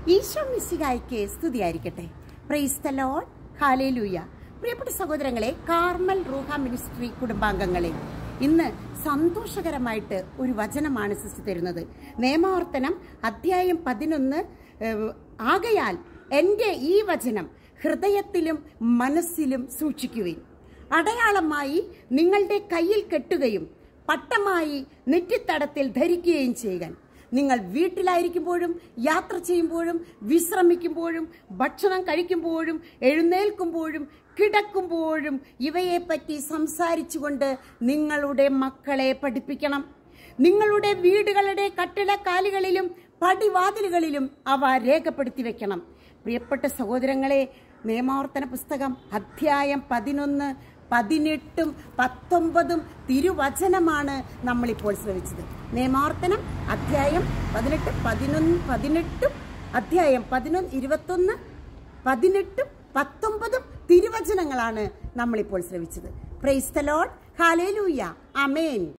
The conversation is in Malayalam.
ഈശോ മിശിഹായ്ക്ക് സ്തുതിയായിരിക്കട്ടെ പ്രൈസ് ദ ലോർഡ് ഹാലേലൂയ പ്രിയപ്പെട്ട സഹോദരങ്ങളെ കാർമൽ റൂഹ മിനിസ്ട്രി കുടുംബാംഗങ്ങളെ ഇന്ന് സന്തോഷകരമായിട്ട് ഒരു വചനമാണ് സിസ്റ്റർ തരുന്നത് നിയമാവർത്തനം അധ്യായം പതിനൊന്ന് ഏഹ്, ആകയാൽ എൻ്റെ ഈ വചനം ഹൃദയത്തിലും മനസ്സിലും സൂക്ഷിക്കുവിൻ അടയാളമായി നിങ്ങളുടെ കയ്യിൽ കെട്ടുകയും പട്ടമായി നെറ്റിത്തടത്തിൽ ധരിക്കുകയും ചെയ്യുക നിങ്ങൾ വീട്ടിലായിരിക്കുമ്പോഴും യാത്ര ചെയ്യുമ്പോഴും വിശ്രമിക്കുമ്പോഴും ഭക്ഷണം കഴിക്കുമ്പോഴും എഴുന്നേൽക്കുമ്പോഴും കിടക്കുമ്പോഴും ഇവയെപ്പറ്റി സംസാരിച്ചുകൊണ്ട് നിങ്ങളുടെ മക്കളെ പഠിപ്പിക്കണം നിങ്ങളുടെ വീടുകളുടെ കട്ടിടക്കാലുകളിലും പടിവാതിലുകളിലും അവ രേഖപ്പെടുത്തി വെക്കണം പ്രിയപ്പെട്ട സഹോദരങ്ങളെ നിയമാവർത്തന പുസ്തകം അധ്യായം പതിനൊന്ന് പതിനെട്ടും പത്തൊമ്പതും തിരുവചനമാണ് നമ്മളിപ്പോൾ ശ്രമിച്ചത് നിയമാവർത്തനം അധ്യായം പതിനെട്ട് പതിനൊന്ന് പതിനെട്ടും അധ്യായം പതിനൊന്ന് ഇരുപത്തൊന്ന് പതിനെട്ടും പത്തൊമ്പതും തിരുവചനങ്ങളാണ് നമ്മളിപ്പോൾ ശ്രമിച്ചത് praise the lord hallelujah amen